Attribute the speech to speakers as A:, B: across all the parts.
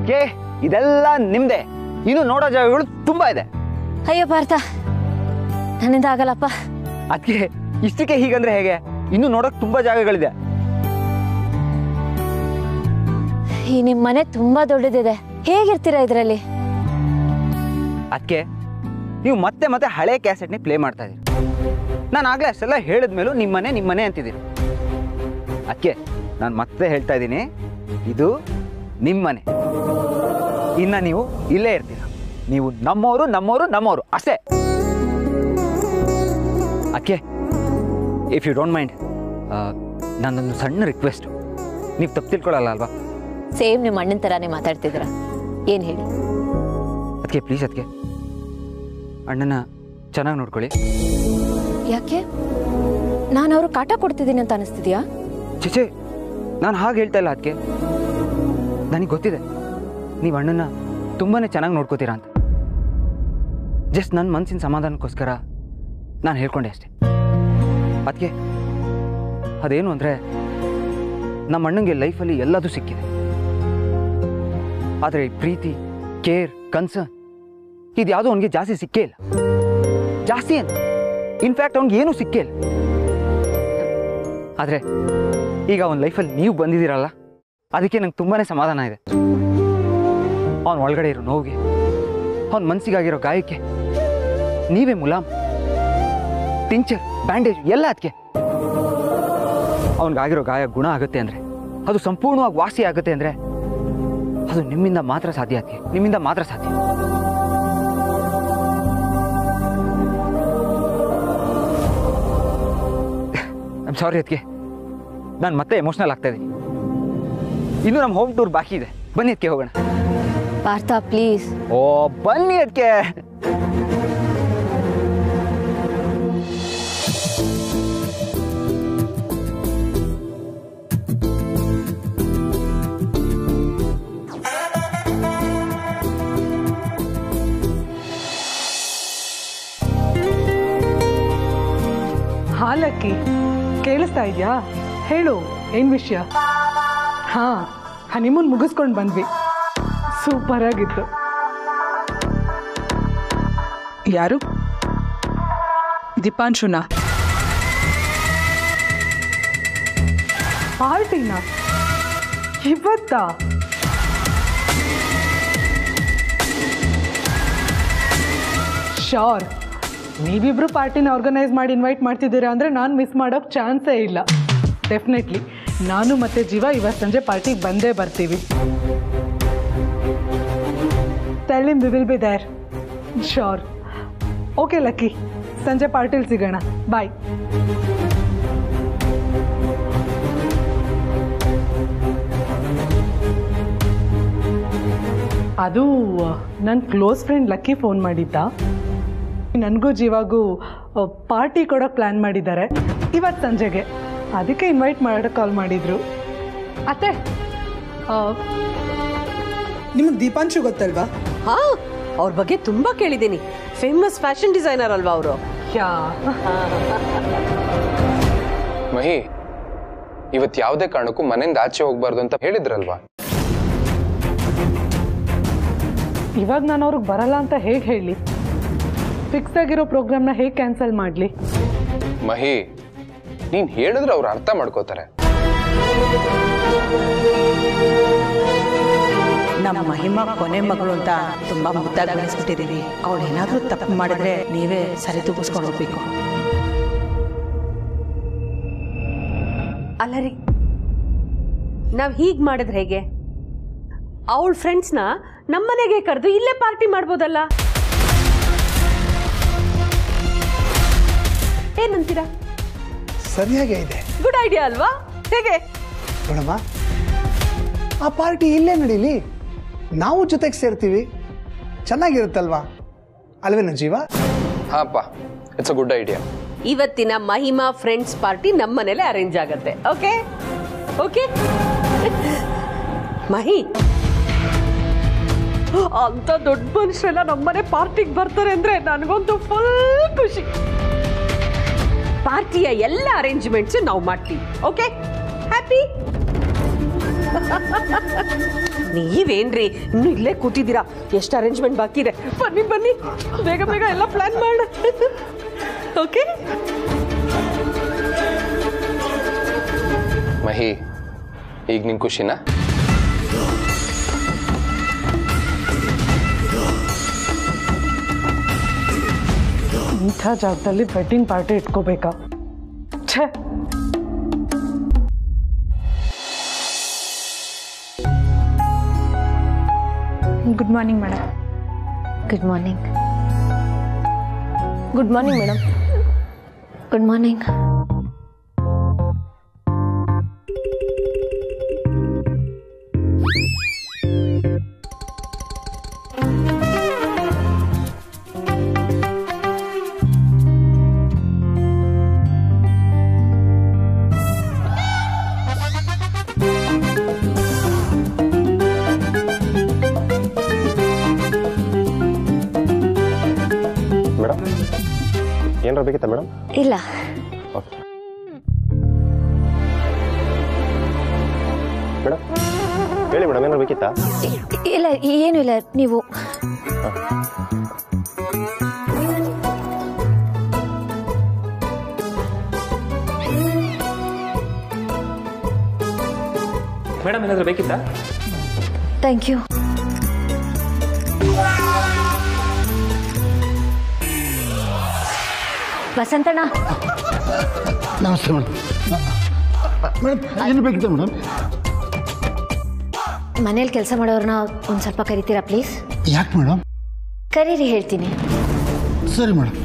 A: ಅದಕ್ಕೆ ಇದೆಲ್ಲ ನಿಮ್ದೆ ಇನ್ನು ನೋಡೋ ಜಾಗಗಳು ತುಂಬಾ ಇದೆ
B: ಅಯ್ಯೋ ಪಾರ್ಥ ನನ್ನಿಂದ ಆಗಲ್ಲಪ್ಪ
A: ಅದಕ್ಕೆ ಇಷ್ಟಕ್ಕೆ ಹೀಗಂದ್ರೆ ಹೇಗೆ ಇನ್ನು ನೋಡೋಕ್ ತುಂಬಾ ಜಾಗಗಳಿದೆ
B: ಈ ನಿಮ್ಮ ಮನೆ ತುಂಬಾ ದೊಡ್ಡದಿದೆ ಹೇಗಿರ್ತೀರಾ ಇದರಲ್ಲಿ
A: ಅದಕ್ಕೆ ನೀವು ಮತ್ತೆ ಮತ್ತೆ ಹಳೆ ಕ್ಯಾಸೆಟ್ನೇ ಪ್ಲೇ ಮಾಡ್ತಾ ಇದ್ದೀರಿ ನಾನು ಆಗಲೇ ಅಷ್ಟೆಲ್ಲ ಹೇಳಿದ್ಮೇಲೂ ನಿಮ್ಮನೆ ನಿಮ್ಮನೆ ಅಂತಿದ್ದೀರಿ ಅದಕ್ಕೆ ನಾನು ಮತ್ತೆ ಹೇಳ್ತಾ ಇದ್ದೀನಿ ಇದು ನಿಮ್ಮನೆ ಇನ್ನು ನೀವು ಇಲ್ಲೇ ಇರ್ತೀರ ನೀವು ನಮ್ಮವರು ನಮ್ಮವರು ನಮ್ಮವರು ಅಷ್ಟೇ ಅಕ್ಕೆ ಇಫ್ ಯು ಡೋಂಟ್ ಮೈಂಡ್ ನನ್ನೊಂದು ಸಣ್ಣ ರಿಕ್ವೆಸ್ಟು ನೀವು ತಪ್ಪು ತಿಳ್ಕೊಳ್ಳಲ್ಲ ಅಲ್ವಾ
B: ಸೇಮ್ ನಿಮ್ಮ ಅಣ್ಣನ ಥರಾನೇ ಮಾತಾಡ್ತಿದ್ದೀರಾ ಏನು ಹೇಳಿ
A: ಅದಕ್ಕೆ ಪ್ಲೀಸ್ ಅದಕ್ಕೆ ಅಣ್ಣನ ಚೆನ್ನಾಗಿ ನೋಡ್ಕೊಳ್ಳಿ
B: ಯಾಕೆ ನಾನು ಅವ್ರು ಕಾಟ ಕೊಡ್ತಿದ್ದೀನಿ ಅಂತ ಅನಿಸ್ತಿದ್ಯಾ
A: ಚಿಚೆ ನಾನು ಹಾಗೆ ಹೇಳ್ತಾ ಇಲ್ಲ ಅದಕ್ಕೆ ನನಗೆ ಗೊತ್ತಿದೆ ನೀವು ಅಣ್ಣನ ತುಂಬಾ ಚೆನ್ನಾಗಿ ನೋಡ್ಕೋತೀರಾ ಅಂತ ಜಸ್ಟ್ ನನ್ನ ಮನಸ್ಸಿನ ಸಮಾಧಾನಕ್ಕೋಸ್ಕರ ನಾನು ಹೇಳ್ಕೊಂಡೆ ಅಷ್ಟೆ ಅದಕ್ಕೆ ಅದೇನು ಅಂದರೆ ನಮ್ಮ ಅಣ್ಣಂಗೆ ಲೈಫಲ್ಲಿ ಎಲ್ಲದೂ ಸಿಕ್ಕಿದೆ ಆದರೆ ಈ ಪ್ರೀತಿ ಕೇರ್ ಕನ್ಸರ್ನ್ ಇದು ಯಾವುದೋ ಅವನಿಗೆ ಜಾಸ್ತಿ ಸಿಕ್ಕೇ ಇಲ್ಲ ಜಾಸ್ತಿ ಏನು ಇನ್ಫ್ಯಾಕ್ಟ್ ಅವ್ನಿಗೆ ಏನೂ ಸಿಕ್ಕೇ ಇಲ್ಲ ಆದರೆ ಈಗ ಅವನ ಲೈಫಲ್ಲಿ ನೀವು ಬಂದಿದ್ದೀರಲ್ಲ ಅದಕ್ಕೆ ನಂಗೆ ತುಂಬಾ ಸಮಾಧಾನ ಇದೆ ಅವನ ಒಳಗಡೆ ಇರೋ ನೋವಿಗೆ ಅವನ ಮನಸ್ಸಿಗಾಗಿರೋ ಗಾಯಕ್ಕೆ ನೀವೇ ಮುಲಾಮ್ ಟಿಂಚರ್ ಬ್ಯಾಂಡೇಜ್ ಎಲ್ಲ ಅದಕ್ಕೆ ಅವನಿಗಾಗಿರೋ ಗಾಯ ಗುಣ ಆಗುತ್ತೆ ಅಂದರೆ ಅದು ಸಂಪೂರ್ಣವಾಗಿ ವಾಸಿ ಆಗುತ್ತೆ ಅಂದರೆ ಅದು ನಿಮ್ಮಿಂದ ಮಾತ್ರ ಸಾಧ್ಯ ಅದಕ್ಕೆ ನಿಮ್ಮಿಂದ ಮಾತ್ರ ಸಾಧ್ಯ ಐಮ್ ಸಾರಿ ಅದಕ್ಕೆ ನಾನು ಮತ್ತೆ ಎಮೋಷ್ನಲ್ ಆಗ್ತಾ ಇದ್ದೀನಿ ಇನ್ನು ನಮ್ಮ ಹೋಮ್ ಟೂರ್ ಬಾಕಿ ಇದೆ ಬನ್ನಿ ಅದಕ್ಕೆ ಹೋಗೋಣ
B: ಪಾರ್ಥ ಪ್ಲೀಸ್
A: ಓ ಬನ್ನಿ ಅದಕ್ಕೆ
C: ಹಾಲಕ್ಕಿ ಕೇಳಿಸ್ತಾ ಇದೆಯಾ ಹೇಳು ಏನು ವಿಷಯ ಹಾಂ ಹನಿಮೂನ್ ಮುಗಿಸ್ಕೊಂಡು ಬಂದ್ವಿ ಸೂಪರ್ ಆಗಿತ್ತು
D: ಯಾರು ದೀಪಾಂಶುನಾ
C: ಪಾರ್ಟಿನ ಇವತ್ತಾ ಶೋರ್ ನೀವಿಬ್ರು ಪಾರ್ಟಿನ ಆರ್ಗನೈಸ್ ಮಾಡಿ ಇನ್ವೈಟ್ ಮಾಡ್ತಿದ್ದೀರಾ ಅಂದರೆ ನಾನು ಮಿಸ್ ಮಾಡೋಕ್ಕೆ ಚಾನ್ಸೇ ಇಲ್ಲ ಡೆಫಿನೆಟ್ಲಿ ನಾನು ಮತ್ತು ಜೀವ ಇವತ್ತು ಸಂಜೆ ಪಾರ್ಟಿಗೆ ಬಂದೇ ಬರ್ತೀವಿ ತೆಳ್ಳಿಮ್ we will be there sure okay Lucky ಸಂಜೆ ಪಾರ್ಟಿಲಿ ಸಿಗೋಣ ಬಾಯ್ ಅದು ನನ್ನ ಕ್ಲೋಸ್ ಫ್ರೆಂಡ್ ಲಕ್ಕಿ ಫೋನ್ ಮಾಡಿದ್ದ ನನಗೂ ಜೀವಾಗೂ ಪಾರ್ಟಿ ಕೊಡೋಕೆ ಪ್ಲ್ಯಾನ್ ಮಾಡಿದ್ದಾರೆ ಇವತ್ತು ಸಂಜೆಗೆ ಅದಕ್ಕೆ ಇನ್ವೈಟ್ ಮಾಡೋಕ್ಕೆ ಕಾಲ್ ಮಾಡಿದರು ಅತ್ತೆ ಆ,
D: ನಿಮಗೆ ದೀಪಾಂಶು ಗೊತ್ತಲ್ವಾ
E: ಹಾ ಅವ್ರ ಬಗ್ಗೆ ತುಂಬಾ ಕೇಳಿದ್ದೀನಿ ಫೇಮಸ್ ಫ್ಯಾಷನ್ ಡಿಸೈನರ್ ಅಲ್ವಾ ಅವರು
C: ಯಾ
F: ಮಹಿ ಇವತ್ತು ಯಾವುದೇ ಕಾರಣಕ್ಕೂ ಮನೆಯಿಂದ ಆಚೆ ಹೋಗ್ಬಾರ್ದು ಅಂತ ಹೇಳಿದ್ರಲ್ವಾ
C: ಇವಾಗ ನಾನು ಅವ್ರಿಗೆ ಬರಲ್ಲ ಅಂತ ಹೇಗೆ ಹೇಳಿ ಫಿಕ್ಸ್ ಆಗಿರೋ ಪ್ರೋಗ್ರಾಮ್ನ ಹೇಗೆ ಕ್ಯಾನ್ಸಲ್ ಮಾಡಲಿ
F: ಮಹಿ ನೀನ್ ಹೇಳಿದ್ರೆ ಅವ್ರು ಅರ್ಥ ಮಾಡ್ಕೋತಾರೆ
G: ನಮ್ಮ ಮಹಿಮಾ ಕೊನೆ ಮಗಳು ಅಂತ ತುಂಬಾ ಮುದ್ದಾಗಿ ಬೆಳೆಸ್ಬಿಟ್ಟಿದೀವಿ ಅವಳು ಏನಾದ್ರೂ ತಪ್ಪು ಮಾಡಿದ್ರೆ ನೀವೇ ಸರಿ ತೂಗಿಸ್ಕೊಂಡು ಹೋಗ್ಬೇಕು
E: ಅಲ್ಲ ರೀ ನಾವ್ ಹೀಗ್ ಮಾಡಿದ್ರೆ ಹೇಗೆ ಅವಳ ಫ್ರೆಂಡ್ಸ್ನ ನಮ್ಮನೆಗೆ ಕರೆದು ಇಲ್ಲೇ ಪಾರ್ಟಿ ಮಾಡ್ಬೋದಲ್ಲ ಏನಂತೀರಾ
H: ಸರಿಯಾಗೇ ಇದೆ
E: ಗುಡ್ ಐಡಿಯಾ ಅಲ್ವಾ ಹೇಗೆ
H: ನೋಡಮ್ಮ ಆ ಪಾರ್ಟಿ ಇಲ್ಲೇ ನಡೀಲಿ ನಾವು ಜೊತೆಗೆ ಸೇರ್ತೀವಿ ಚೆನ್ನಾಗಿರುತ್ತಲ್ವಾ ಅಲ್ವೇನ ಜೀವ
F: ಹಾಪ್ಪ ಇಟ್ಸ್ ಅ ಗುಡ್ ಐಡಿಯಾ
E: ಇವತ್ತಿನ ಮಹಿಮಾ ಫ್ರೆಂಡ್ಸ್ ಪಾರ್ಟಿ ನಮ್ಮನೇಲೆ ಅರೇಂಜ್ ಆಗತ್ತೆ ಓಕೆ ಓಕೆ ಮಹಿ ಅಂತ ದೊಡ್ಡ ಮನುಷ್ಯರೆಲ್ಲ ನಮ್ಮನೆ ಪಾರ್ಟಿಗೆ ಬರ್ತಾರೆ ಅಂದ್ರೆ ನನಗಂತೂ ಫುಲ್ ಖುಷಿ ಪಾರ್ಟಿಯ ಎಲ್ಲ ಅರೇಂಜ್ಮೆಂಟ್ಸ್ ನಾವು ಮಾಡ್ತೀವಿ ಓಕೆ ಹ್ಯಾಪಿ ನೀವೇನ್ರಿ ಇನ್ನು ಇಲ್ಲೇ ಕೂತಿದ್ದೀರಾ ಎಷ್ಟು ಅರೇಂಜ್ಮೆಂಟ್ ಬಾಕಿ ಇದೆ ಬನ್ನಿ ಬನ್ನಿ ಬೇಗ ಬೇಗ ಎಲ್ಲ ಪ್ಲಾನ್ ಮಾಡ ಓಕೆ
F: ಮಹಿ ಈಗ ನಿನ್ ಖುಷಿನಾ
C: ಇಂಥ ಜಾಗದಲ್ಲಿ ವೆಡ್ಡಿಂಗ್ ಪಾರ್ಟಿ ಇಟ್ಕೋಬೇಕಾ ಛೇ
B: good morning madam good morning good morning madam good morning
I: madam ಏನಾರ ಬೇಕಿತ್ತಾ ಮೇಡಮ್
B: ಇಲ್ಲ
I: ಓಕೆ ಮೇಡಮ್ ಹೇಳಿ ಮೇಡಮ್ ಏನಾರ ಬೇಕಿತ್ತಾ
B: ಇ- ಇಲ್ಲ ಏನು ಇಲ್ಲ ನೀವು
I: ಮೇಡಮ್ ಏನಾದರೂ ಬೇಕಿತ್ತಾ
B: ಥ್ಯಾಂಕ್ ಯು ವಸಂತಣ್ಣ
J: ನಮಸ್ತೆ ಮೇಡಮ್ ಮೇಡಮ್ ಏನು ಬೇಕಿತ್ತು ಮೇಡಮ್
B: ಮನೇಲಿ ಕೆಲಸ ಮಾಡೋರನ್ನ ಒಂದು ಸ್ವಲ್ಪ ಕರಿತೀರಾ ಪ್ಲೀಸ್
J: ಯಾಕೆ ಮೇಡಮ್
B: ಕರೀರಿ ಹೇಳ್ತೀನಿ
J: ಸರಿ ಮೇಡಮ್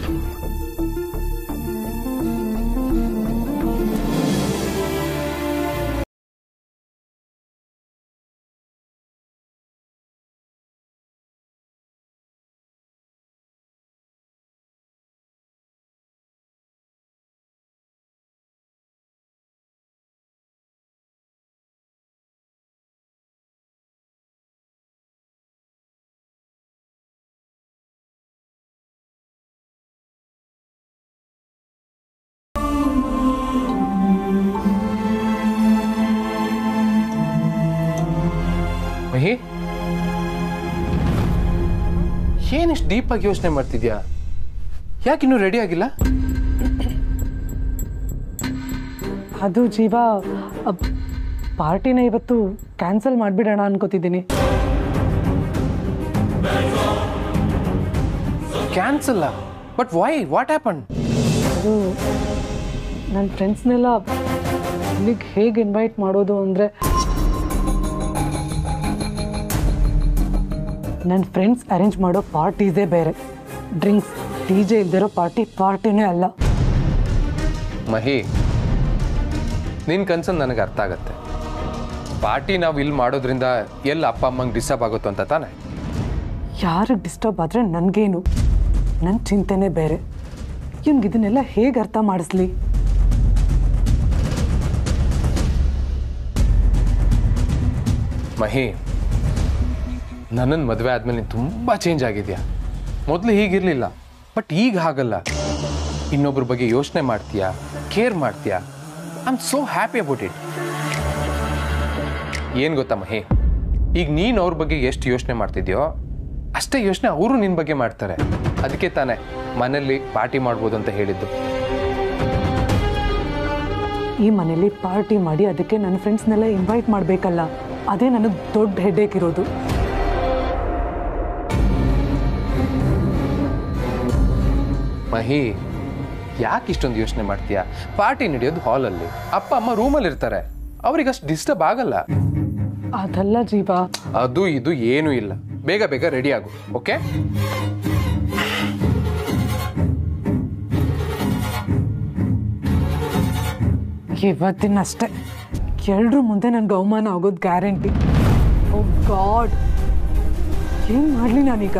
F: ಮಹಿ ಏನಿಷ್ಟು ಡೀಪಾಗಿ ಯೋಚನೆ ಮಾಡ್ತಿದ್ಯಾ ಯಾಕೆ ಇನ್ನೂ ರೆಡಿ ಆಗಿಲ್ಲ
C: ಅದು ಜೀವ ಅಬ್- ಪಾರ್ಟಿನ ಇವತ್ತು ಕ್ಯಾನ್ಸಲ್ ಮಾಡಿಬಿಡೋಣ ಅನ್ಕೋತಿದ್ದೀನಿ
F: cancel but why what happen
C: ಅದು ನನ್ನ ಫ್ರೆಂಡ್ಸ್ನೆಲ್ಲ ಇಲ್ಲಿಗೆ ಹೇಗೆ ಇನ್ವೈಟ್ ಮಾಡೋದು ಅಂದರೆ ನನ್ನ ಫ್ರೆಂಡ್ಸ್ ಅರೇಂಜ್ ಮಾಡೋ ಪಾರ್ಟೀಸೇ ಬೇರೆ ಡ್ರಿಂಕ್ಸ್ ಡಿ ಜೆ ಇಲ್ದಿರೋ ಪಾರ್ಟಿ ಪಾರ್ಟಿನೇ ಅಲ್ಲ
F: ಮಹಿ ನಿನ್ನ ಕನ್ಸನ್ ನನಗೆ ಅರ್ಥ ಆಗತ್ತೆ ಪಾರ್ಟಿ ನಾವು ಇಲ್ಲಿ ಮಾಡೋದ್ರಿಂದ ಎಲ್ಲಿ ಅಪ್ಪ ಅಮ್ಮಂಗೆ ಡಿಸ್ಟರ್ಬ್ ಆಗುತ್ತೋ ಅಂತ ತಾನೆ
C: ಯಾರಿಗೆ ಡಿಸ್ಟರ್ಬ್ ಆದರೆ ನನಗೇನು ನನ್ನ ಚಿಂತೆನೇ ಬೇರೆ ಇವ್ನಿಗೆ ಇದನ್ನೆಲ್ಲ ಹೇಗೆ ಅರ್ಥ ಮಾಡಿಸ್ಲಿ
F: ಮಹಿ ನನ್ನನ್ನು ಮದುವೆ ಆದಮೇಲೆ ನೀನು ತುಂಬ ಚೇಂಜ್ ಆಗಿದೆಯಾ ಮೊದಲು ಹೀಗಿರಲಿಲ್ಲ ಬಟ್ ಈಗ ಹಾಗಲ್ಲ ಇನ್ನೊಬ್ರ ಬಗ್ಗೆ ಯೋಚನೆ ಮಾಡ್ತೀಯಾ ಕೇರ್ ಮಾಡ್ತೀಯಾ I am so happy about it ಏನು ಗೊತ್ತಾ ಮಹಿ ಈಗ ನೀನು ಅವ್ರ ಬಗ್ಗೆ ಎಷ್ಟು ಯೋಚನೆ ಮಾಡ್ತಿದ್ಯೋ ಅಷ್ಟೇ ಯೋಚನೆ ಅವರು ನಿನ್ನ ಬಗ್ಗೆ ಮಾಡ್ತಾರೆ ಅದಕ್ಕೆ ತಾನೇ ಮನೇಲಿ ಪಾರ್ಟಿ ಮಾಡ್ಬೋದು ಅಂತ ಹೇಳಿದ್ದು
C: ಈ ಮನೇಲಿ ಪಾರ್ಟಿ ಮಾಡಿ ಅದಕ್ಕೆ ನನ್ನ ಫ್ರೆಂಡ್ಸ್ನೆಲ್ಲ ಇನ್ವೈಟ್ ಮಾಡಬೇಕಲ್ಲ ಅದೇ ನನಗೆ ದೊಡ್ಡ ಹೆಡೇಕ್ ಇರೋದು
F: ಮಹಿ ಯಾಕೆ ಇಷ್ಟೊಂದು ಯೋಚನೆ ಮಾಡ್ತೀಯಾ ಪಾರ್ಟಿ ನಡೆಯೋದು ಹಾಲಲ್ಲಿ ಅಪ್ಪ ಅಮ್ಮ ರೂಮಲ್ಲಿ ಇರ್ತಾರೆ ಅವ್ರಿಗೆ ಅಷ್ಟು ಡಿಸ್ಟರ್ಬ್ ಆಗಲ್ಲ
C: ಅದಲ್ಲ ಜೀವ
F: ಅದು ಇದು ಏನೂ ಇಲ್ಲ ಬೇಗ ಬೇಗ ರೆಡಿ ಆಗು ಓಕೆ
C: ಇವತ್ತಿನಷ್ಟೇ ಎಲ್ರ ಮುಂದೆ ನನಗೆ ಅವಮಾನ ಆಗೋದು ಗ್ಯಾರಂಟಿ ಓ ಗಾಡ್ ಏನು ಮಾಡಲಿ ನಾನೀಗ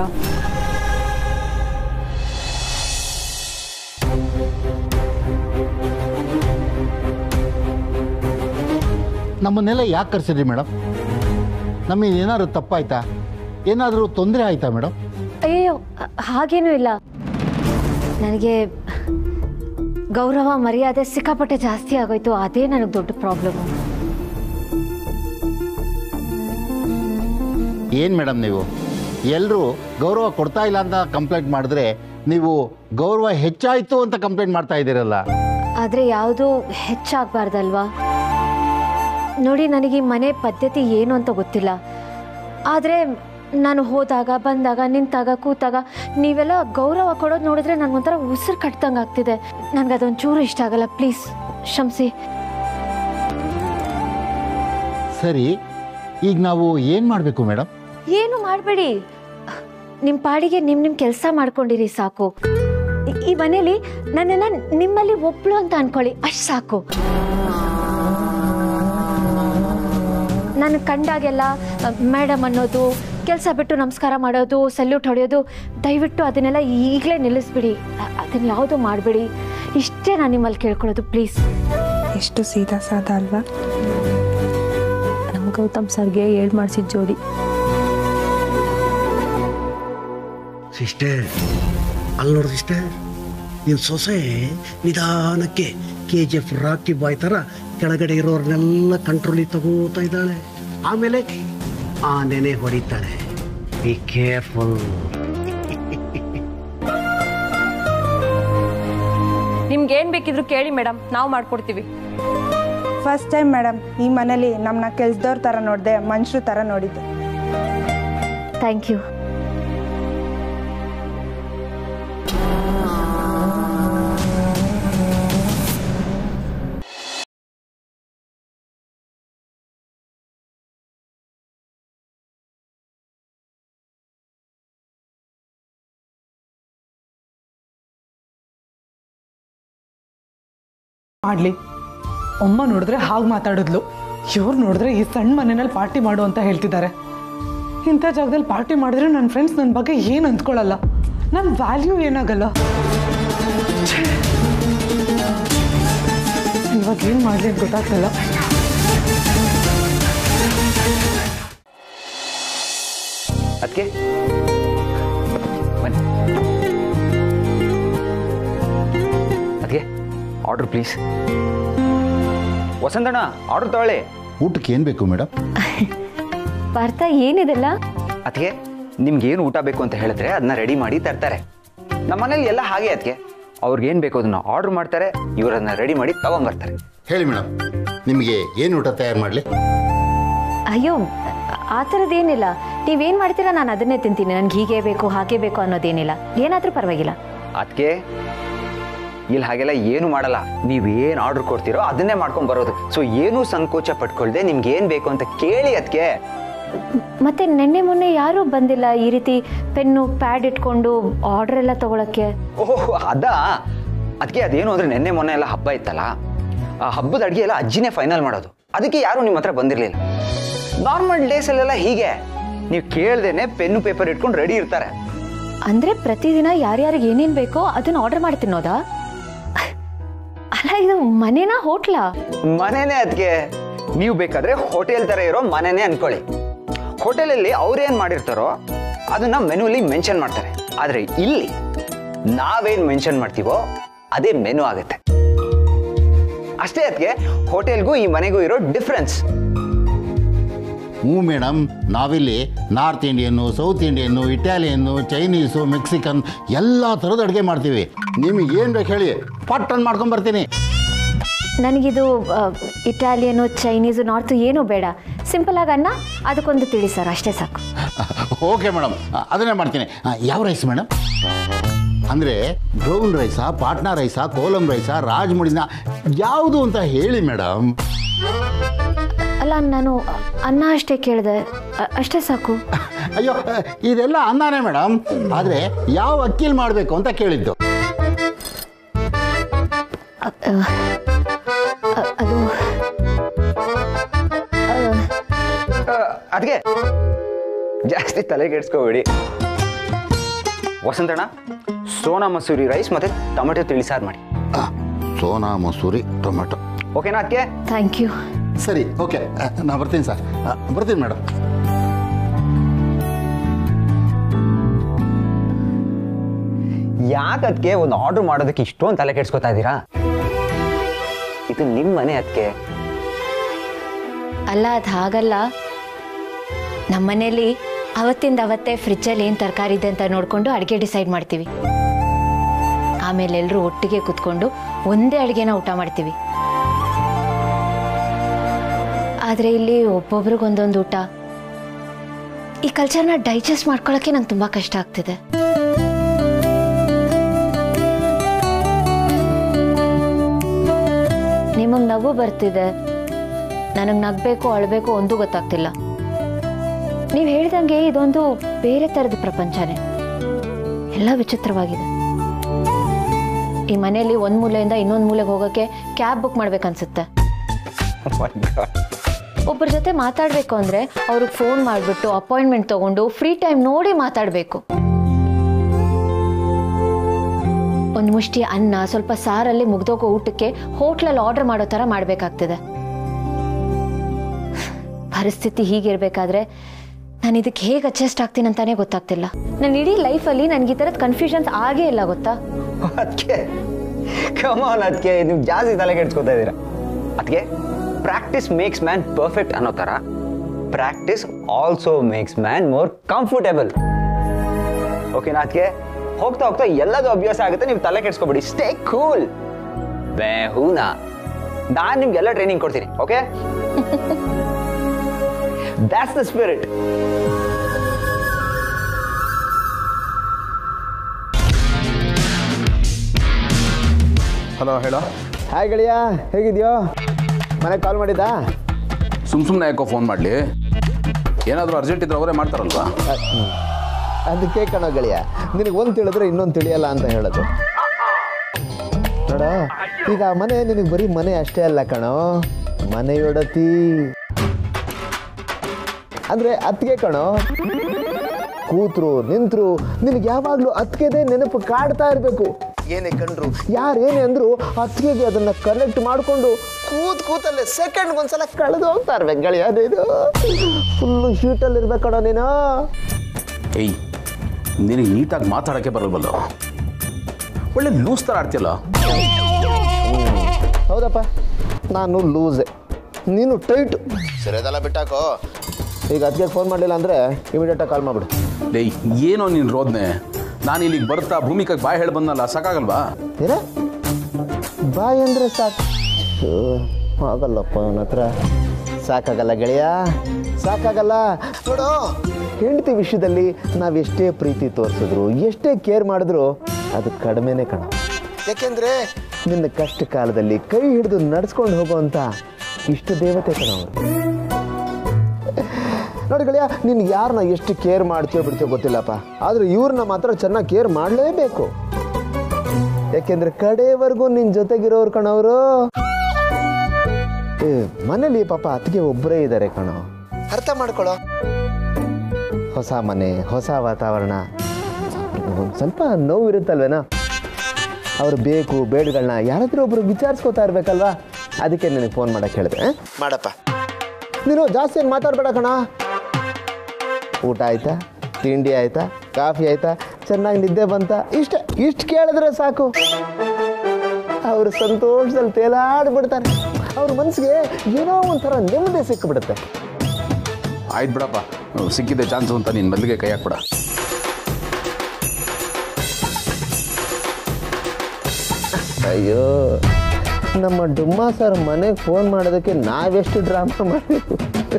J: ನಮ್ಮನ್ನೆಲ್ಲ ಯಾಕೆ ಕರೆಸಿದ್ರಿ ಮೇಡಮ್ ನಮಗೆ ಏನಾದ್ರು ತಪ್ಪಾಯ್ತಾ ಏನಾದರೂ ತೊಂದರೆ ಆಯ್ತಾ ಮೇಡಮ್
B: ಅಯ್ಯೋ ಹಾಗೇನೂ ಇಲ್ಲ ನನಗೆ ಗೌರವ ಮರ್ಯಾದೆ ಸಿಕ್ಕಾಪಟ್ಟೆ ಜಾಸ್ತಿ ಆಗೋಯ್ತು ಅದೇ ನನಗೆ ದೊಡ್ಡ ಪ್ರಾಬ್ಲಮ್ಮು
J: ಏನು ಮೇಡಮ್ ನೀವು ಎಲ್ಲರೂ ಗೌರವ ಕೊಡ್ತಾ ಇಲ್ಲ ಅಂತ ಕಂಪ್ಲೇಂಟ್ ಮಾಡಿದ್ರೆ ನೀವು ಗೌರವ ಹೆಚ್ಚಾಯಿತು ಅಂತ ಕಂಪ್ಲೇಂಟ್ ಮಾಡ್ತಾ ಇದ್ದೀರಲ್ಲ
B: ಆದರೆ ಯಾವುದು ಹೆಚ್ಚಾಗಬಾರ್ದಲ್ವಾ ನೋಡಿ ನನಗೆ ಈ ಮನೆ ಪದ್ಧತಿ ಏನು ಅಂತ ಗೊತ್ತಿಲ್ಲ ಆದರೆ ನಾನು ಹೋದಾಗ ಬಂದಾಗ ನಿಂತಾಗ ಕೂತಾಗ ನೀವೆಲ್ಲ ಗೌರವ ಕೊಡೋದು ನೋಡಿದ್ರೆ ನನಗೊಂಥರ ಉಸಿರು ಕಟ್ದಂಗೆ ಆಗ್ತಿದೆ ನನಗೆ ಅದೊಂದು ಚೂರು ಇಷ್ಟ ಆಗಲ್ಲ ಪ್ಲೀಸ್ ಕ್ಷಮಿಸಿ
J: ಸರಿ ಈಗ ನಾವು ಏನು ಮಾಡಬೇಕು ಮೇಡಮ್
B: ಏನು ಮಾಡಬೇಡಿ ನಿಮ್ಮ ಪಾಡಿಗೆ ನಿಮ್ಮ ನಿಮ್ಮ ಕೆಲಸ ಮಾಡ್ಕೊಂಡಿರಿ ಸಾಕು ಈ- ಈ ಮನೇಲಿ ನನ್ನನ್ನು ನಿಮ್ಮಲ್ಲಿ ಒಬ್ಳು ಅಂತ ಅನ್ಕೊಳ್ಳಿ ಅಷ್ಟು ಸಾಕು ನಾನು ಕಂಡಾಗೆಲ್ಲ ಮೇಡಮ್ ಅನ್ನೋದು ಕೆಲಸ ಬಿಟ್ಟು ನಮಸ್ಕಾರ ಮಾಡೋದು ಸಲ್ಯೂಟ್ ಹೊಡೆಯೋದು ದಯವಿಟ್ಟು ಅದನ್ನೆಲ್ಲ ಈಗಲೇ ನಿಲ್ಲಿಸ್ಬಿಡಿ ಅ- ಅದನ್ನ ಯಾವುದು ಮಾಡಬೇಡಿ ಇಷ್ಟೇ ನಾನು ನಿಮ್ಮಲ್ಲಿ ಕೇಳ್ಕೊಳ್ಳೋದು ಪ್ಲೀಸ್
K: ಎಷ್ಟು ಸೀದಾ ಸಾದಾ ಅಲ್ವಾ
B: ನಮ್ಮ ಗೌತಮ್ ಸರ್ಗೆ ಹೇಳ್ ಮಾಡಿಸಿದ ಜೋಡಿ
L: ಸಿಸ್ಟರ್ ಅಲ್ಲಿ ನೋಡು ಸಿಸ್ಟರ್ ನಿನ್ನ ಸೊಸೆ ನಿಧಾನಕ್ಕೆ K G F Rocky boy ಥರ ಕೆಳಗಡೆ ಇರೋರ್ನೆಲ್ಲ ಕಂಟ್ರೋಲಿಗೆ ತಗೋತಾ ಇದ್ದಾಳೆ ಆಮೇಲೆ ಆನೆನೆ ಹೊಡಿತಾಳೆ ಬಿ ಕೇರ್ಫುಲ್
M: ನಿಮ್ಗೆ ಏನ್ ಬೇಕಿದ್ರು ಕೇಳಿ ಮೇಡಮ್ ನಾವು ಮಾಡ್ಕೊಡ್ತೀವಿ
K: ಫಸ್ಟ್ ಟೈಮ್ ಮೇಡಮ್ ಈ ಮನೇಲಿ ನಮ್ಮನ್ನ ಕೆಲ್ಸದವ್ರ ಥರ ನೋಡಿದೆ ಮನುಷ್ಯರ ಥರ ನೋಡಿದ್ದೆ
B: ಥ್ಯಾಂಕ್ ಯು
C: ಮಾಡಲಿ ಅಮ್ಮ ನೋಡಿದ್ರೆ ಹಾಗೆ ಮಾತಾಡಿದ್ಲು ಇವ್ರು ನೋಡಿದ್ರೆ ಈ ಸಣ್ಣ ಮನೆಯಲ್ಲಿ ಪಾರ್ಟಿ ಮಾಡು ಅಂತ ಹೇಳ್ತಿದ್ದಾರೆ ಇಂಥ ಜಾಗದಲ್ಲಿ ಪಾರ್ಟಿ ಮಾಡಿದ್ರೆ ನನ್ನ ಫ್ರೆಂಡ್ಸ್ ನನ್ನ ಬಗ್ಗೆ ಏನು ಅಂದ್ಕೊಳ್ಳಲ್ಲ ನನ್ನ ವ್ಯಾಲ್ಯೂ ಏನಾಗಲ್ಲ ಛೇ. ಇವಾಗ ಏನು ಮಾಡಲಿ ಅಂತ ಗೊತ್ತಾಗ್ತಿಲ್ಲ
A: ಅದಕ್ಕೆ ಬನ್ನಿ ಅದಕ್ಕೆ ಆರ್ಡ್ರ್ ಪ್ಲೀಸ್ ವಸಂತಣ್ಣ ಆರ್ಡ್ರ್ ತಗೊಳ್ಳಿ
J: ಊಟಕ್ಕೆ ಏನು ಬೇಕು ಮೇಡಮ್
B: ಪಾರ್ಥ ಏನಿದೆಲ್ಲ
A: ಅದಕ್ಕೆ ನಿಮ್ಗೆ ಏನು ಊಟ ಬೇಕು ಅಂತ ಹೇಳಿದ್ರೆ ಅದನ್ನ ರೆಡಿ ಮಾಡಿ ತರ್ತಾರೆ ನಮ್ಮ ಮನೇಲಿ ಎಲ್ಲ ಹಾಗೆ ಅದಕ್ಕೆ ಅವ್ರಿಗೇನು ಬೇಕು ಅದನ್ನ ಆರ್ಡ್ರ್ ಮಾಡ್ತಾರೆ ಇವ್ರು ಅದನ್ನ ರೆಡಿ ಮಾಡಿ ತಗೊಂಬರ್ತಾರೆ
J: ಹೇಳಿ ಮೇಡಮ್ ನಿಮಗೆ ಏನು ಊಟ ತಯಾರು ಮಾಡಲಿ
B: ಅಯ್ಯೋ ಆ ಥರದ್ದೇನಿಲ್ಲ ನೀವೇನು ಮಾಡ್ತೀರಾ ನಾನು ಅದನ್ನೇ ತಿಂತೀನಿ ನನಗೆ ಹೀಗೆ ಬೇಕು ಹಾಗೆ ಬೇಕು ಅನ್ನೋದೇನಿಲ್ಲ ಏನಾದರೂ ಪರವಾಗಿಲ್ಲ
A: ಅದಕ್ಕೆ ಇಲ್ಲಿ ಹಾಗೆಲ್ಲ ಏನು ಮಾಡಲ್ಲ ನೀವೇನು ಆರ್ಡರ್ ಕೊಡ್ತೀರೋ ಅದನ್ನೇ ಮಾಡ್ಕೊಂಡು ಬರೋದು ಸೊ ಏನೂ ಸಂಕೋಚ ಪಟ್ಕೊಳ್ದೆ ನಿಮ್ಗೆ ಏನು ಬೇಕು ಅಂತ ಕೇಳಿ ಅದಕ್ಕೆ
B: ಮತ್ತೆ ನಿನ್ನೆ ಮೊನ್ನೆ ಯಾರೂ ಬಂದಿಲ್ಲ ಈ ರೀತಿ ಪೆನ್ನು ಪ್ಯಾಡ್ ಇಟ್ಕೊಂಡು ಆರ್ಡರ್ ಎಲ್ಲ ತಗೊಳಕ್ಕೆ
A: ಓಹ್ ಅದಾ ಅದಕ್ಕೆ ಅದೇನು ಅಂದ್ರೆ ನಿನ್ನೆ ಮೊನ್ನೆ ಎಲ್ಲ ಹಬ್ಬ ಇತ್ತಲ್ಲ ಆ ಹಬ್ಬದ ಅಡುಗೆ ಎಲ್ಲ ಅಜ್ಜಿನೇ ಫೈನಲ್ ಮಾಡೋದು ಅದಕ್ಕೆ ಯಾರು ನಿಮ್ಮ ಹತ್ರ ಬಂದಿರಲಿಲ್ಲ ನಾರ್ಮಲ್ ಡೇಸಲ್ಲೆಲ್ಲ ಹೀಗೆ ನೀವು ಕೇಳ್ದೇನೆ ಪೆನ್ನು ಪೇಪರ್ ಇಟ್ಕೊಂಡು ರೆಡಿ ಇರ್ತಾರೆ
B: ಅಂದ್ರೆ ಪ್ರತಿದಿನ ಯಾರ್ಯಾರಿಗೆ ಏನೇನು ಬೇಕೋ ಅದನ್ನ ಆರ್ಡರ್ ಮಾಡಿ ತಿನ್ನೋದಾ ಅಲ್ಲ ಇದು ಮನೆನಾ ಹೋಟ್ಲಾ
A: ಮನೆನೇ ಅದಕ್ಕೆ ನೀವು ಬೇಕಾದ್ರೆ ಹೋಟೆಲ್ ತರ ಇರೋ ಮನೆನೇ ಅನ್ಕೊಳ್ಳಿ ಹೋಟೆಲಲ್ಲಿ ಅವ್ರೇನ್ ಮಾಡಿರ್ತಾರೋ ಅದನ್ನ ಮೆನುಲಿ ಮೆನ್ಷನ್ ಮಾಡ್ತಾರೆ ಆದ್ರೆ ಇಲ್ಲಿ ನಾವೇನ್ ಮೆನ್ಷನ್ ಮಾಡ್ತೀವೋ ಅದೇ ಮೆನು ಆಗುತ್ತೆ ಅಷ್ಟೇ ಅದಕ್ಕೆ ಹೋಟೆಲ್ಗೂ ಈ ಮನೆಗೂ ಇರೋ ಡಿಫ್ರೆನ್ಸ್
J: ಹ್ಞೂ ಮೇಡಮ್ ನಾವಿಲ್ಲಿ north Indian south Indian Italian Chinese Mexican ಎಲ್ಲ ಥರದ ಅಡುಗೆ ಮಾಡ್ತೀವಿ ನಿಮಗೆ ಏನು ಬೇಕು ಹೇಳಿ ಪಟ್ಟನ್ ಮಾಡ್ಕೊಂಡು ಬರ್ತೀನಿ
B: ನನಗಿದು ಆ, ಇಟಾಲಿಯನು ಚೈನೀಸು ನಾರ್ತು ಏನೂ ಬೇಡ ಸಿಂಪಲ್ ಆಗಿ ಅನ್ನ ಅದಕ್ಕೊಂದು ತಿಳಿ ಸರ್ ಅಷ್ಟೇ ಸಾಕು
J: ಓಕೆ ಮೇಡಮ್ ಅದನ್ನೇ ಮಾಡ್ತೀನಿ ಆ, ಯಾವ ರೈಸ್ ಮೇಡಮ್ ಅಂದರೆ ಬ್ರೌನ್ ರೈಸಾ ಪಾಟ್ನಾ ರೈಸಾ ಕೋಲಂ ರೈಸಾ ರಾಜ್ಮುಡಿನ ಯಾವುದು ಅಂತ ಹೇಳಿ ಮೇಡಮ್
B: ಅಲ್ಲ ನಾನು ಅನ್ನ ಅಷ್ಟೇ ಕೇಳಿದೆ ಅ- ಅಷ್ಟೇ ಸಾಕು
J: ಅಯ್ಯೋ ಇದೆಲ್ಲ ಅನ್ನನೇ ಮೇಡಮ್ ಆದರೆ ಯಾವ ಅಕ್ಕಿಲಿ ಮಾಡಬೇಕು ಅಂತ ಕೇಳಿದ್ದು
B: ಅ- ಅ- ಅ- ಅದು
A: ಅದಕ್ಕೆ ಜಾಸ್ತಿ ತಲೆ ಕೆಡ್ಸ್ಕೋಬೇಡಿ ವಸಂತಣ್ಣ ಸೋನಾ ಮಸೂರಿ ರೈಸ್ ಮತ್ತೆ ಟೊಮೆಟೊ ತಿಳಿ ಸಾರು ಮಾಡಿ
J: ಸೋನಾ ಮಸೂರಿ ಟೊಮೆಟೊ
A: ಓಕೆನಾ ಅದಕ್ಕೆ
B: ಥ್ಯಾಂಕ್ ಯು
J: ಸರಿ ಓಕೆ ನಾ ಬರ್ತೀನಿ ಸರ್ ಆ, ಬರ್ತೀನಿ ಮೇಡಮ್
A: ಯಾಕೆ ಅದಕ್ಕೆ ಒಂದು ಆರ್ಡರ್ ಮಾಡೋದಕ್ಕೆ ಇಷ್ಟೊಂದು ತಲೆ ಕೆಡ್ಸ್ಕೊತಾ ಇದ್ದೀರಾ ಇದು ನಿಮ್ಮ ಮನೆ ಅದಕ್ಕೆ
B: ಅಲ್ಲ ಅದು ಹಾಗಲ್ಲ ನಮ್ಮನೇಲಿ ಅವತ್ತಿಂದ ಅವತ್ತೇ ಫ್ರಿಜ್ಜಲ್ಲಿ ಏನು ತರಕಾರಿ ಇದೆ ಅಂತ ನೋಡಿಕೊಂಡು ಅಡುಗೆ ಡಿಸೈಡ್ ಮಾಡ್ತೀವಿ ಆಮೇಲೆ ಎಲ್ಲರೂ ಒಟ್ಟಿಗೆ ಕೂತ್ಕೊಂಡು ಒಂದೇ ಅಡುಗೆನ ಊಟ ಮಾಡ್ತೀವಿ ಆದರೆ ಇಲ್ಲಿ ಒಬ್ಬೊಬ್ರಿಗೊಂದೊಂದು ಊಟ ಈ ಕಲ್ಚರ್ನ ಡೈಜೆಸ್ಟ್ ಮಾಡ್ಕೊಳ್ಳೋಕ್ಕೆ ನಂಗೆ ತುಂಬ ಕಷ್ಟ ಆಗ್ತಿದೆ ನಿಮಗೆ ನಗು ಬರ್ತಿದೆ ನನಗೆ ನಗಬೇಕು ಅಳಬೇಕು ಒಂದೂ ಗೊತ್ತಾಗ್ತಿಲ್ಲ ನೀವು ಹೇಳ್ದಂಗೆ ಇದೊಂದು ಬೇರೆ ಥರದ ಪ್ರಪಂಚನೇ ಎಲ್ಲ ವಿಚಿತ್ರವಾಗಿದೆ ಈ ಮನೆಯಲ್ಲಿ ಒಂದು ಮೂಲೆಯಿಂದ ಇನ್ನೊಂದು ಮೂಲೆಗೆ ಹೋಗೋಕ್ಕೆ ಕ್ಯಾಬ್ ಬುಕ್ ಮಾಡ್ಬೇಕನ್ಸುತ್ತೆ ಒಬ್ಬರ ಜೊತೆ ಮಾತಾಡಬೇಕು ಅಂದರೆ ಅವ್ರಿಗೆ ಫೋನ್ ಮಾಡಿಬಿಟ್ಟು ಅಪಾಯಿಂಟ್ಮೆಂಟ್ ತೊಗೊಂಡು ಫ್ರೀ ಟೈಮ್ ನೋಡಿ ಮಾತಾಡಬೇಕು ಒಂದು ಮುಷ್ಟಿ ಅನ್ನ ಸ್ವಲ್ಪ ಸಾರಲ್ಲಿ ಮುಗ್ದೋಗೋ ಊಟಕ್ಕೆ ಹೋಟ್ಲಲ್ಲಿ ಆರ್ಡರ್ ಮಾಡೋ ಥರ ಮಾಡಬೇಕಾಗ್ತಿದೆ ಪರಿಸ್ಥಿತಿ ಹೀಗಿರ್ಬೇಕಾದ್ರೆ ನಾನು ಇದಕ್ಕೆ ಹೇಗೆ ಅಡ್ಜಸ್ಟ್ ಆಗ್ತೀನಿ ಅಂತಾನೆ ಗೊತ್ತಾಗ್ತಿಲ್ಲ ನನ್ನ ಇಡೀ ಲೈಫಲ್ಲಿ ನನಗೆ ಈ ಥರದ ಕನ್ಫ್ಯೂಷನ್ಸ್ ಆಗೇ ಇಲ್ಲ ಗೊತ್ತಾ
A: ಅದಕ್ಕೆ ಕಮಾನ್ ಅದಕ್ಕೆ ನೀವು ಜಾಸ್ತಿ ತಲೆ ಕೆಡ್ಸ್ಕೊತಾ ಇದ್ದೀರಾ ಅದಕ್ಕೆ ಪ್ರಾಕ್ಟೀಸ್ ಮೇಕ್ಸ್ ಮ್ಯಾನ್ ಪರ್ಫೆಕ್ಟ್ ಅನ್ನೋ ಥರ practice also makes man more comfortable ಓಕೆನಾ ಅದಕ್ಕೆ ಹೋಗ್ತಾ ಹೋಗ್ತಾ ಎಲ್ಲದೂ ಅಭ್ಯಾಸ ಆಗುತ್ತೆ ನೀವು ತಲೆ ಕೆಡ್ಸ್ಕೊಬೇಡಿ ಸ್ಟೇ ಕೂಲ್ ಬೇ ಹೂನಾ ನಾನು ನಿಮ್ಗೆಲ್ಲ ಟ್ರೈನಿಂಗ್ ಕೊಡ್ತೀನಿ okay that's the spirit
N: hello ಹೇಳೋ
O: ಹಾಯ್ ಗೆಳೆಯ ಹೇಗಿದ್ಯೋ ಮನೆಗೆ ಕಾಲ್ ಮಾಡಿದ್ದಾ
N: ಸುಮ್ ಸುಮ್ಮನೆ ಯಾಕೋ ಫೋನ್ ಮಾಡಲಿ ಏನಾದರೂ ಅರ್ಜೆಂಟ್ ಇದ್ರೆ ಅವರೇ ಮಾಡ್ತಾರಲ್ವಾ
O: ಅದಕ್ಕೆ ಕಣೋ ಗೆಳೆಯ ನಿನಗೆ ಒಂದು ತಿಳಿದ್ರೆ ಇನ್ನೊಂದು ತಿಳಿಯಲ್ಲ ಅಂತ ಹೇಳೋದು ನೋಡ ಈಗ ಆ ಮನೆ ನಿನಗೆ ಬರೀ ಮನೆ ಅಷ್ಟೇ ಅಲ್ಲ ಕಣೋ ಮನೆಯೊಡತಿ ಅಂದ್ರೆ ಅತ್ತಿಗೆ ಕಣೋ ಕೂತ್ರು ನಿಂತ್ರು ನಿನಗೆ ಯಾವಾಗಲೂ ಅತ್ತಿಗೆದೇ ನೆನಪು ಕಾಡ್ತಾ ಇರಬೇಕು ಏನೇ ಕಂಡ್ರು ಯಾರೇನೇ ಅಂದ್ರು ಅತ್ತಿಗೆಗೆ ಅದನ್ನ ಕನೆಕ್ಟ್ ಮಾಡಿಕೊಂಡು ಕೂತ್ ಕೂತಲ್ಲೇ ಸೆಕೆಂಡ್ ಒಂದ್ಸಲ ಕಳೆದು ಹೋಗ್ತಾ ಇರ್ಬೇಕು ಗೆಳೆಯ ನೀನು ಫುಲ್ಲು ಹೀಟಲ್ಲಿ ಇರ್ಬೇಕು ಕಣೋ ನೀನು
N: ಏಯ್ ನಿನಗೆ ನೀಟಾಗಿ ಮಾತಾಡೋಕ್ಕೆ ಬರಲ್ವಲ್ಲ ಒಳ್ಳೆ ಲೂಸ್ ಥರ ಆಡ್ತಿಯಲ್ಲ
O: ಹೌದಪ್ಪ ನಾನು ಲೂಸೆ ನೀನು ಟೈಟ್ ಸರಿ ಅದೆಲ್ಲ ಬಿಟ್ಟಾಕೋ ಈಗ ಅದಕ್ಕೆ ಫೋನ್ ಮಾಡಲಿಲ್ಲ ಅಂದರೆ ಇಮಿಡಿಯೇಟಾಗಿ ಕಾಲ್ ಮಾಡಿಬಿಡು
N: ಡೇಯ್ ಏನೋ ನೀನು ರೋದ್ನೆ ನಾನು ಇಲ್ಲಿಗೆ ಬರ್ತಾ ಭೂಮಿಕಾಗೆ ಬಾಯ್ ಹೇಳಿ ಬಂದಲ್ಲ ಸಾಕಾಗಲ್ವಾ
O: ಏನ ಬಾಯ್ ಅಂದರೆ ಸಾಕು ಥು, ಆಗಲ್ಲಪ್ಪ ಅವನ ಹತ್ರ ಸಾಕಾಗಲ್ಲ ಗೆಳೆಯ ಸಾಕಾಗಲ್ಲ ನೋಡು ಹೆಂಡತಿ ವಿಷಯದಲ್ಲಿ ನಾವೆಷ್ಟೇ ಪ್ರೀತಿ ತೋರಿಸಿದ್ರು ಎಷ್ಟೇ ಕೇರ್ ಮಾಡಿದ್ರು ಅದು ಕಡಿಮೆನೇ ಕಣ ಯಾಕೆಂದ್ರೆ ನಿನ್ನ ಕಷ್ಟ ಕಾಲದಲ್ಲಿ ಕೈ ಹಿಡಿದು ನಡ್ಸ್ಕೊಂಡು ಹೋಗುವಂತ ಇಷ್ಟ ದೇವತೆ ಕಣ ಅವರು ನೋಡಿ ಗೆಳೆಯ ನೀನು ಯಾರನ್ನ ಎಷ್ಟು ಕೇರ್ ಮಾಡ್ತೀಯೋ ಬಿಡ್ತೀಯೋ ಗೊತ್ತಿಲ್ಲಪ್ಪ ಆದ್ರೆ ಇವ್ರನ್ನ ಮಾತ್ರ ಚೆನ್ನಾಗಿ ಕೇರ್ ಮಾಡಲೇಬೇಕು ಯಾಕೆಂದ್ರೆ ಕಡೆವರೆಗೂ ನಿನ್ ಜೊತೆಗಿರೋರು ಕಣವರು ಏ, ಮನೇಲಿ ಪಾಪ ಅತ್ತಿಗೆ ಒಬ್ಬರೇ ಇದ್ದಾರೆ ಕಣೋ ಅರ್ಥ ಮಾಡ್ಕೊಳ್ಳೋ ಹೊಸ ಮನೆ ಹೊಸ ವಾತಾವರಣ ಒಂದ್ ಸ್ವಲ್ಪ ನೋವು ಇರುತ್ತಲ್ವೇನೋ ಅವ್ರು ಬೇಕು ಬೇಡಗಳನ್ನ ಯಾರಾದ್ರೂ ಒಬ್ರು ವಿಚಾರಿಸ್ಕೋತಾ ಇರ್ಬೇಕಲ್ವಾ ಅದಕ್ಕೆ ನಿನಗೆ ಫೋನ್ ಮಾಡಕ್ಕೆ ಹೇಳಿದೆ ಮಾಡಪ್ಪ ನೀನು ಜಾಸ್ತಿ ಏನು ಮಾತಾಡಬೇಡ ಕಣ ಊಟ ಆಯ್ತಾ ತಿಂಡಿ ಆಯ್ತಾ ಕಾಫಿ ಆಯ್ತಾ ಚೆನ್ನಾಗಿ ನಿದ್ದೆ ಬಂತ ಇಷ್ಟ ಇಷ್ಟು ಕೇಳಿದ್ರೆ ಸಾಕು ಅವರು ಸಂತೋಷದಲ್ಲಿ ತೇಲಾಡ್ಬಿಡ್ತಾರೆ ಅವ್ರ ಮನಸ್ಸಿಗೆ ಏನೋ ಒಂಥರ ನೆಮ್ಮದಿ ಸಿಕ್ಕಿಬಿಡುತ್ತೆ
N: ಆಯ್ತು ಬಿಡಪ್ಪ ಸಿಕ್ಕಿದೆ ಚಾನ್ಸು ಅಂತ ನೀನು ಮೊದಲಿಗೆ ಕೈ ಹಾಕ್ಬಿಡ
O: ಅಯ್ಯೋ ನಮ್ಮ ಡುಮ್ಮಾ ಸರ್ ಮನೆಗೆ ಫೋನ್ ಮಾಡೋದಕ್ಕೆ ನಾವೆಷ್ಟು ಡ್ರಾಮಾ ಮಾಡಬೇಕು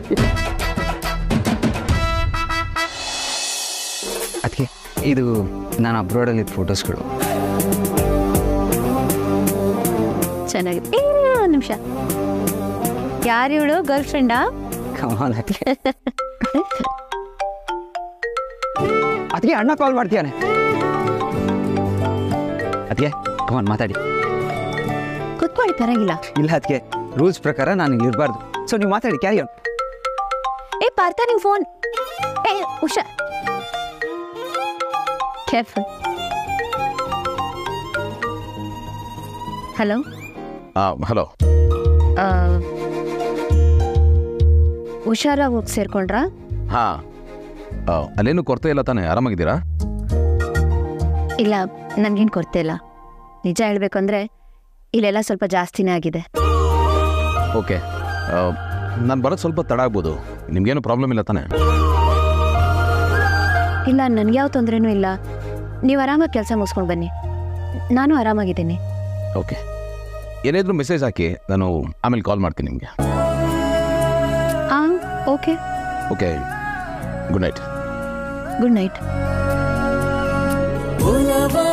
A: ಅದಕ್ಕೆ ಇದು ನಾನು ಅಬ್ರಾಡಲ್ಲಿದ್ದ ಫೋಟೋಸ್ಗಳು
P: ಚೆನ್ನಾಗಿದೆ ಏ ಒಂದು ನಿಮಿಷ ಯಾರು ಇವಳು ಗರ್ಲ್ ಫ್ರೆಂಡಾ
A: ಕಮಾನ್ ಅದಕ್ಕೆ ಅದಕ್ಕೆ ಅಣ್ಣ ಕಾಲ್ ಮಾಡ್ತೀಯಾನೆ ಅದಕ್ಕೆ ಕಮಾನ್ ಮಾತಾಡಿ
P: ಕುತ್ಕೊಳ್ಳಿ ಪರವಾಗಿಲ್ಲ
A: ಇಲ್ಲ ಅದಕ್ಕೆ ರೂಲ್ಸ್ ಪ್ರಕಾರ ನಾನು ಇಲ್ಲಿ ಇರಬಾರ್ದು ಸೊ ನೀವು ಮಾತಾಡಿ ಕ್ಯಾರಿ ಆನ್
P: ಏ ಪಾರ್ಥ ನಿಂಗೆ ಫೋನ್ ಏ ಉಷಾ ಕೇರ್ಫುಲ್ ಹಲೋ
N: ಹಾಂ ಹಲೋ
P: ಹುಷಾರ ಹೋಗಿ ಸೇರ್ಕೊಂಡ್ರಾ
N: ಹಾಂ ಅಲ್ಲೇನು ಕೊರತೆ ಇಲ್ಲ ತಾನೇ ಆರಾಮಾಗಿದ್ದೀರಾ
P: ಇಲ್ಲ ನನಗೇನು ಕೊರತೆ ಇಲ್ಲ ನಿಜ ಹೇಳಬೇಕು ಅಂದರೆ ಇಲ್ಲೆಲ್ಲ ಸ್ವಲ್ಪ ಜಾಸ್ತಿನೇ ಆಗಿದೆ
N: ಓಕೆ ನಾನು ಬರೋದು ಸ್ವಲ್ಪ ತಡ ಆಗ್ಬೋದು ನಿಮ್ಗೇನು ಪ್ರಾಬ್ಲಮ್ ಇಲ್ಲ ತಾನೇ
P: ಇಲ್ಲ ನನಗೆ ಯಾವ ತೊಂದರೆನೂ ಇಲ್ಲ ನೀವು ಆರಾಮಾಗಿ ಕೆಲಸ ಮುಗಿಸ್ಕೊಂಡು ಬನ್ನಿ ನಾನು ಆರಾಮಾಗಿದ್ದೀನಿ
N: ಓಕೆ ಏನಾದರೂ ಮೆಸೇಜ್ ಹಾಕಿ ನಾನು ಆಮೇಲೆ ಕಾಲ್ ಮಾಡ್ತೀನಿ ನಿಮಗೆ
P: ಹಾಂ okay
N: okay good night
P: good night
Q: ಒಲವ